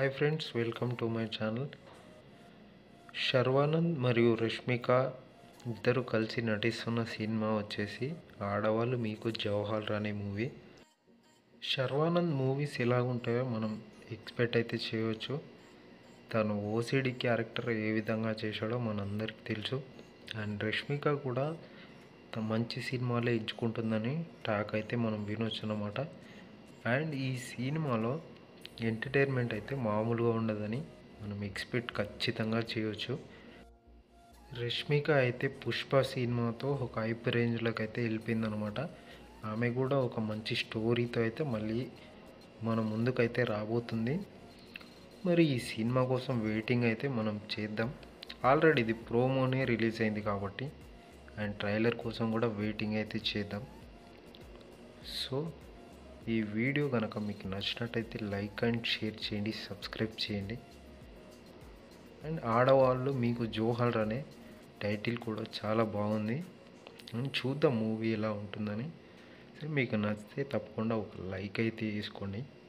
hi friends welcome to my channel Sharwanand మరియు రష్మిక ఇద్దరు కలిసి నటిస్తున్న సినిమా వచ్చేసి ఆడవాళ్ళు మీకు జవహర్ అనే మూవీ శర్వానంద్ మూవీస్ ఎలా ఉంటాయో మనం ఎక్స్పెక్ట్ అయితే చేయవచ్చు తను ఓసిడి క్యారెక్టర్ ఏ విధంగా చేశాడో మనందరికీ తెలుసు అండ్ రష్మిక కూడా తన మంచి సినిమాలే ఎంచుకుంటుందని టాక్ అయితే మనం వినొచ్చు అన్నమాట అండ్ ఈ సినిమాలో ఎంటర్టైన్మెంట్ అయితే మామూలుగా ఉండదని మనం ఎక్స్పెక్ట్ ఖచ్చితంగా చేయొచ్చు రష్మిక అయితే పుష్ప సినిమాతో ఒక హైప్ రేంజ్లోకి అయితే వెళ్ళిపోయిందనమాట ఆమె కూడా ఒక మంచి స్టోరీతో అయితే మళ్ళీ మన ముందుకైతే రాబోతుంది మరి ఈ సినిమా కోసం వెయిటింగ్ అయితే మనం చేద్దాం ఆల్రెడీ ఇది ప్రోమోనే రిలీజ్ అయింది కాబట్టి అండ్ ట్రైలర్ కోసం కూడా వెయిటింగ్ అయితే చేద్దాం సో ఈ వీడియో కనుక మీకు నచ్చినట్టయితే లైక్ అండ్ షేర్ చేయండి సబ్స్క్రైబ్ చేయండి అండ్ ఆడవాళ్ళు మీకు జోహర్ అనే టైటిల్ కూడా చాలా బాగుంది అండ్ చూద్దాం మూవీ ఎలా ఉంటుందని సో మీకు నచ్చితే తప్పకుండా ఒక లైక్ అయితే వేసుకోండి